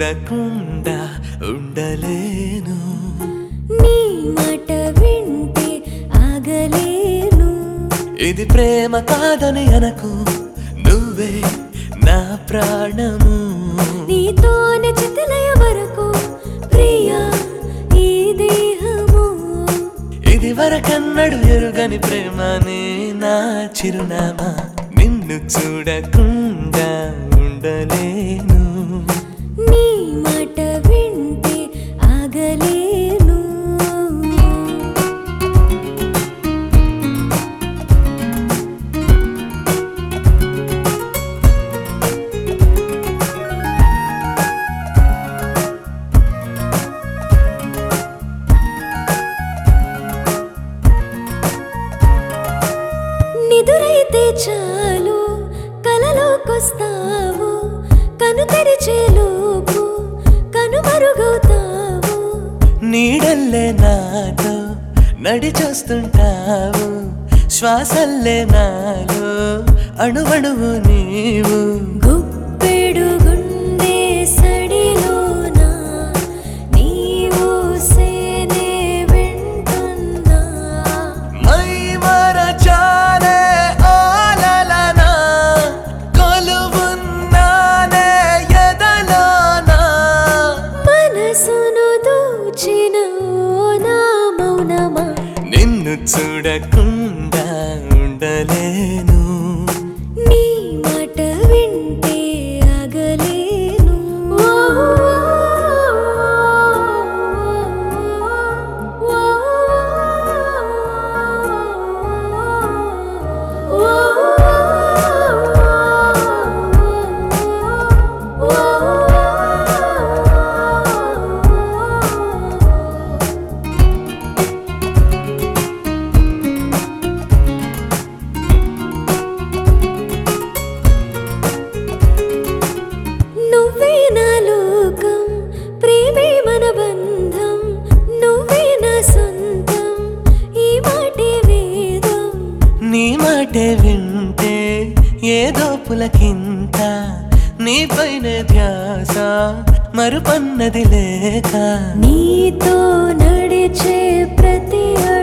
చూడకుండా ఉండలేను నీ మాట వింటే ఆగలేను ఇది ప్రేమ కాదని అనకు నువ్వే నా ప్రాణము నీతోనే చితలయ వరకు ప్రియా ఈ దేహము ఇది వరకన్నడు ఎరుగని ప్రేమనే నా చిరునామా నిన్ను చూడకుండా ఉండలేను నీ మాట వింటే ఆగలేను నిదురైతే చాలు కలలోకొస్తావు కను తెరిచేలోపు కనుమరుగవుతావు నీడల్లే నాతో నడి చూస్తుంటావు శ్వాసల్లే నాలో అణువణువు నీవు గుప్పెడు గుండె సడిలోన నీవు సేనే వింటున్నా మై మరచానే ఆలలనా కొలువున్నానే ఎదలోనా మనసును దోచిన ఓ నా మౌనమా నిన్ను చూడకుండా ఉండలేను నీ మాట వింటే ఆగలేను ఓ, ఓ, ఓ, ఓ. నువ్వే నా లోకం ప్రేమే మన బంధం నువ్వే నా సొంతం ఈ మాటే వేదం నీ మాటే వింటే ఏదో పులకింత నీపైన ధ్యాస మరుపన్నది లేక నీతో నడిచే ప్రతి